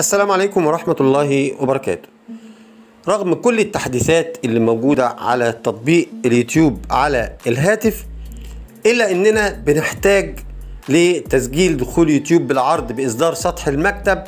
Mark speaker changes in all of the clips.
Speaker 1: السلام عليكم ورحمة الله وبركاته رغم كل التحديثات اللي موجودة على تطبيق اليوتيوب على الهاتف إلا إننا بنحتاج لتسجيل دخول يوتيوب بالعرض بإصدار سطح المكتب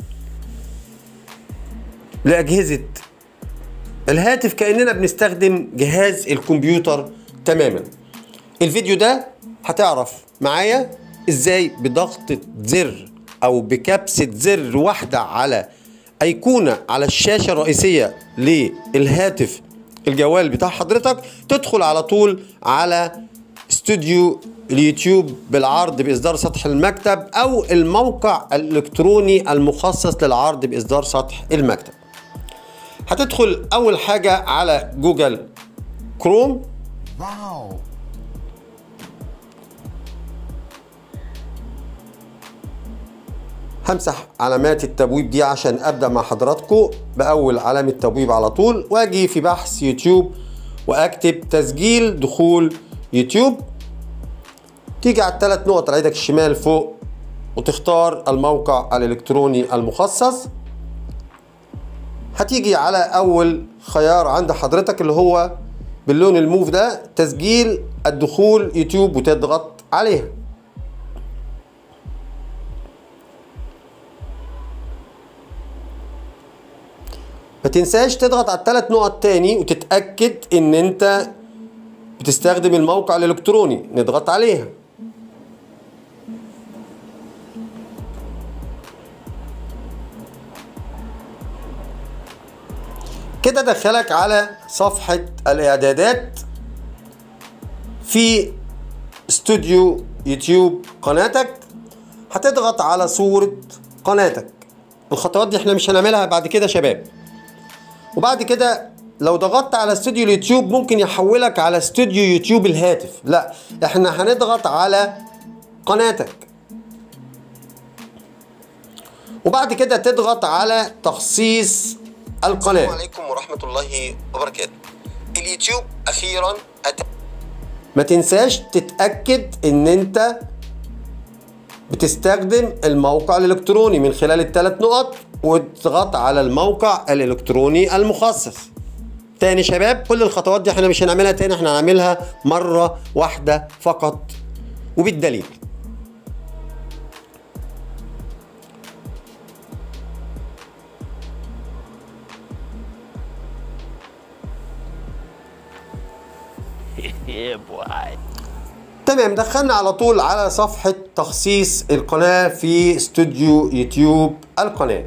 Speaker 1: لأجهزة الهاتف كأننا بنستخدم جهاز الكمبيوتر تماما الفيديو ده هتعرف معايا ازاي بضغطة زر او بكبسة زر واحدة على ايقونة على الشاشة الرئيسية للهاتف الجوال بتاع حضرتك تدخل على طول على استوديو اليوتيوب بالعرض باصدار سطح المكتب او الموقع الالكتروني المخصص للعرض باصدار سطح المكتب هتدخل اول حاجة على جوجل كروم
Speaker 2: Wow.
Speaker 1: همسح علامات التبويب دي عشان ابدا مع حضراتكم باول علامه تبويب على طول واجي في بحث يوتيوب واكتب تسجيل دخول يوتيوب تيجي على الثلاث نقط على ايدك الشمال فوق وتختار الموقع الالكتروني المخصص هتيجي على اول خيار عند حضرتك اللي هو باللون الموف ده تسجيل الدخول يوتيوب وتضغط عليها ما تنساش تضغط على الثلاث نقط تاني وتتأكد ان انت بتستخدم الموقع الالكتروني نضغط عليها كده دخلك على صفحة الاعدادات في استوديو يوتيوب قناتك هتضغط على صورة قناتك الخطوات دي احنا مش هنعملها بعد كده يا شباب وبعد كده لو ضغطت على استوديو اليوتيوب ممكن يحولك على استوديو يوتيوب الهاتف لا احنا هنضغط على قناتك وبعد كده تضغط على تخصيص القناة السلام عليكم ورحمة الله وبركاته اليوتيوب أخيرا أتى ما تنساش تتأكد ان انت بتستخدم الموقع الالكتروني من خلال الثلاث نقط وتضغط على الموقع الالكتروني المخصص تاني شباب كل الخطوات دي احنا مش هنعملها تاني احنا هنعملها مرة واحدة فقط وبالدليل
Speaker 2: yeah, boy.
Speaker 1: تمام دخلنا على طول على صفحة تخصيص القناة في استوديو يوتيوب القناة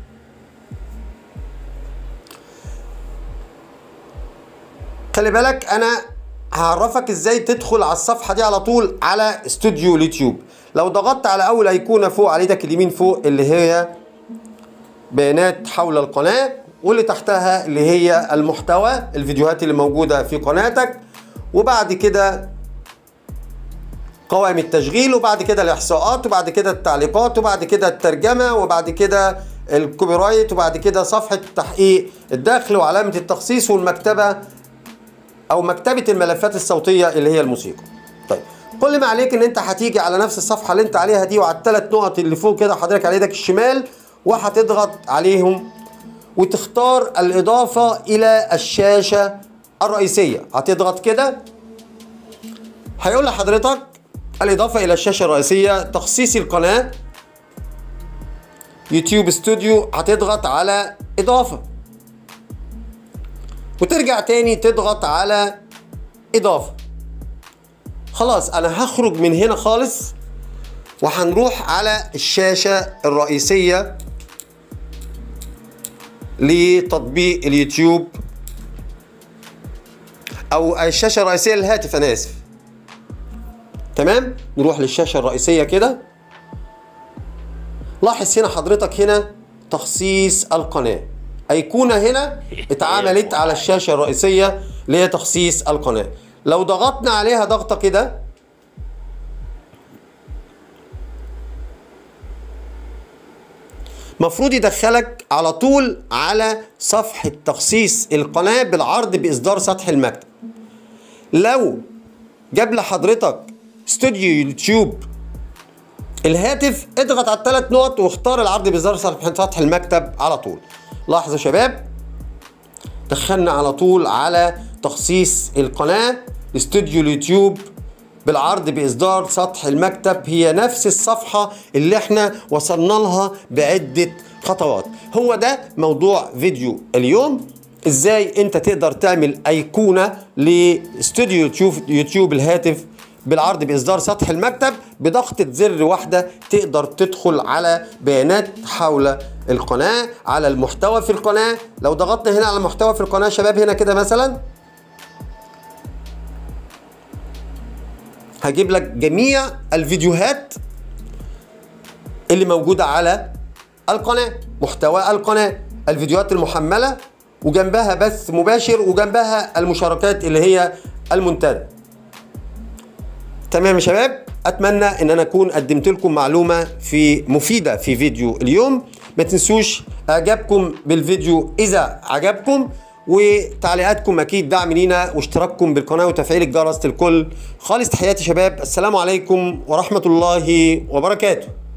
Speaker 1: خلي بالك انا هعرفك ازاي تدخل على الصفحة دي على طول على استوديو اليوتيوب لو ضغطت على اول ايقونة فوق على ايدك اليمين فوق اللي هي بيانات حول القناة واللي تحتها اللي هي المحتوى الفيديوهات اللي موجودة في قناتك وبعد كده قوائم التشغيل وبعد كده الاحصاءات وبعد كده التعليقات وبعد كده الترجمه وبعد كده الكوبي رايت وبعد كده صفحه تحقيق الدخل وعلامه التخصيص والمكتبه او مكتبه الملفات الصوتيه اللي هي الموسيقى. طيب كل ما عليك ان انت هتيجي على نفس الصفحه اللي انت عليها دي وعلى الثلاث نقط اللي فوق كده حضرتك على ايدك الشمال وهتضغط عليهم وتختار الاضافه الى الشاشه الرئيسيه هتضغط كده هيقول لحضرتك الإضافة إلى الشاشة الرئيسية تخصيص القناة يوتيوب استوديو هتضغط على إضافة وترجع تاني تضغط على إضافة خلاص أنا هخرج من هنا خالص وهنروح على الشاشة الرئيسية لتطبيق اليوتيوب أو الشاشة الرئيسية للهاتف أنا آسف تمام نروح للشاشه الرئيسيه كده لاحظ هنا حضرتك هنا تخصيص القناه ايقونه هنا اتعملت على الشاشه الرئيسيه اللي هي تخصيص القناه لو ضغطنا عليها ضغطه كده مفروض يدخلك على طول على صفحة تخصيص القناة بالعرض بإصدار سطح المكتب لو جاب لحضرتك استوديو يوتيوب الهاتف اضغط على الثلاث نقط واختار العرض بإصدار سطح المكتب على طول لاحظوا يا شباب دخلنا على طول على تخصيص القناة استوديو اليوتيوب بالعرض بإصدار سطح المكتب هي نفس الصفحة اللي احنا وصلنا لها بعدة خطوات هو ده موضوع فيديو اليوم ازاي انت تقدر تعمل ايقونة لاستوديو يوتيوب, يوتيوب الهاتف بالعرض باصدار سطح المكتب بضغطة زر واحدة تقدر تدخل على بيانات حول القناة على المحتوى في القناة لو ضغطنا هنا على المحتوى في القناة شباب هنا كده مثلا هجيب لك جميع الفيديوهات اللي موجودة على القناة محتوى القناة الفيديوهات المحملة وجنبها بث مباشر وجنبها المشاركات اللي هي المنتدى تمام يا شباب اتمنى ان انا اكون قدمت لكم معلومه في مفيده في فيديو اليوم ما تنسوش اعجابكم بالفيديو اذا عجبكم وتعليقاتكم اكيد دعم لينا واشتراككم بالقناه وتفعيل الجرس للكل خالص تحياتي شباب السلام عليكم ورحمه الله وبركاته